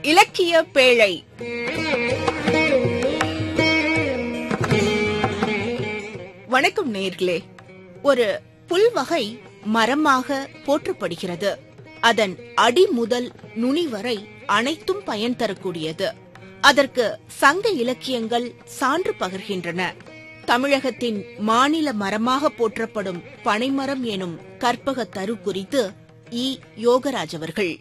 இலக்கிய பேழை வணக்கம் நேர்களே ஒரு புல்வகை மரமாக போற்றப்படுகிறது அதன் அடி முதல் நுனி வரை அனைத்தும் பயன் தரக்கூடியது அதற்கு சங்க இலக்கியங்கள் சான்று பகர்கின்றன தமிழகத்தின் மாநில மரமாக போற்றப்படும் பனைமரம் எனும் கற்பக தரு குறித்து இ யோகராஜ் அவர்கள்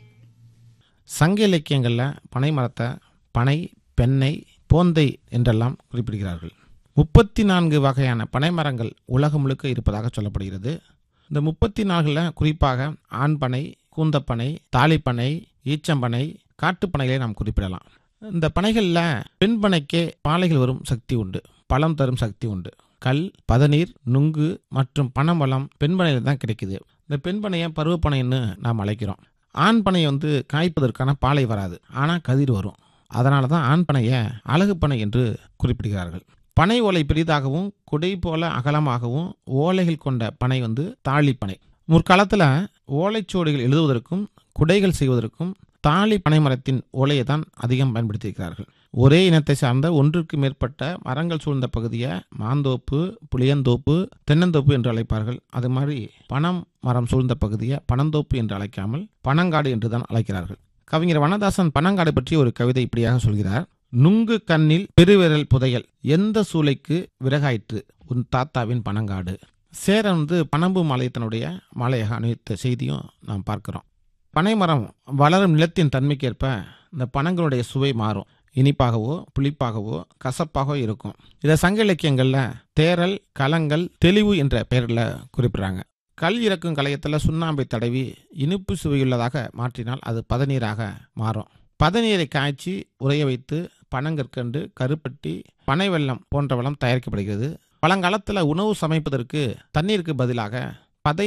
சங்க இலக்கியங்களில் பனை மரத்தை பனை பெண்ணை போந்தை என்றெல்லாம் குறிப்பிடுகிறார்கள் முப்பத்தி நான்கு வகையான பனை மரங்கள் உலகம் முழுக்க இருப்பதாக சொல்லப்படுகிறது இந்த முப்பத்தி நான்கில் குறிப்பாக ஆண் பனை கூந்தப்பனை தாலிப்பனை ஈச்சம்பனை காட்டுப்பனைகளை நாம் குறிப்பிடலாம் இந்த பனைகளில் பெண் பனைக்கே பாலைகள் வரும் சக்தி உண்டு பழம் தரும் சக்தி உண்டு கல் பதநீர் நுங்கு மற்றும் பனம்பழம் பெண் பனையில் தான் கிடைக்குது இந்த பெண் பனையை பருவப்பனைன்னு நாம் அழைக்கிறோம் ஆண் பனை வந்து காய்ப்பதற்கான பாலை வராது ஆனால் கதிர் வரும் அதனால தான் ஆண் பனையை அழகு பனை என்று குறிப்பிடுகிறார்கள் பனை ஓலை பெரிதாகவும் குடை போல அகலமாகவும் ஓலைகள் கொண்ட பனை வந்து தாழிப்பனை முற்காலத்தில் ஓலைச்சுவடிகள் எழுதுவதற்கும் குடைகள் செய்வதற்கும் தாலி பனை மரத்தின் ஓலையை தான் அதிகம் பயன்படுத்தியிருக்கிறார்கள் ஒரே இனத்தை சார்ந்த ஒன்றுக்கு மேற்பட்ட மரங்கள் சூழ்ந்த பகுதியை மாந்தோப்பு புளியந்தோப்பு தென்னந்தோப்பு என்று அழைப்பார்கள் அது மாதிரி பனம் மரம் சூழ்ந்த பகுதியை பனந்தோப்பு என்று அழைக்காமல் பனங்காடு என்று தான் அழைக்கிறார்கள் கவிஞர் வனதாசன் பனங்காடு பற்றி ஒரு கவிதை இப்படியாக சொல்கிறார் நுங்கு கண்ணில் பெருவிரல் புதையல் எந்த சூளைக்கு விறகாயிற்று உன் தாத்தாவின் பனங்காடு சேரன் வந்து பனம்பு மலையத்தினுடைய மலையாக அணிவித்த செய்தியும் நாம் பார்க்கிறோம் பனைமரம் வளரும் நிலத்தின் தன்மைக்கேற்ப இந்த பனங்களுடைய சுவை மாறும் இனிப்பாகவோ புளிப்பாகவோ கசப்பாகவோ இருக்கும் இதை சங்க இலக்கியங்களில் தேரல் கலங்கள் தெளிவு என்ற பெயரில் குறிப்பிடுறாங்க கல் இறக்கும் கலையத்தில் சுண்ணாம்பை தடவி இனிப்பு சுவையுள்ளதாக மாற்றினால் அது பதநீராக மாறும் பதநீரை காய்ச்சி உறைய வைத்து பனங்கற்கண்டு கருப்பட்டி பனை வெல்லம் போன்ற வெல்லம் தயாரிக்கப்படுகிறது பழங்காலத்தில் உணவு சமைப்பதற்கு தண்ணீருக்கு பதிலாக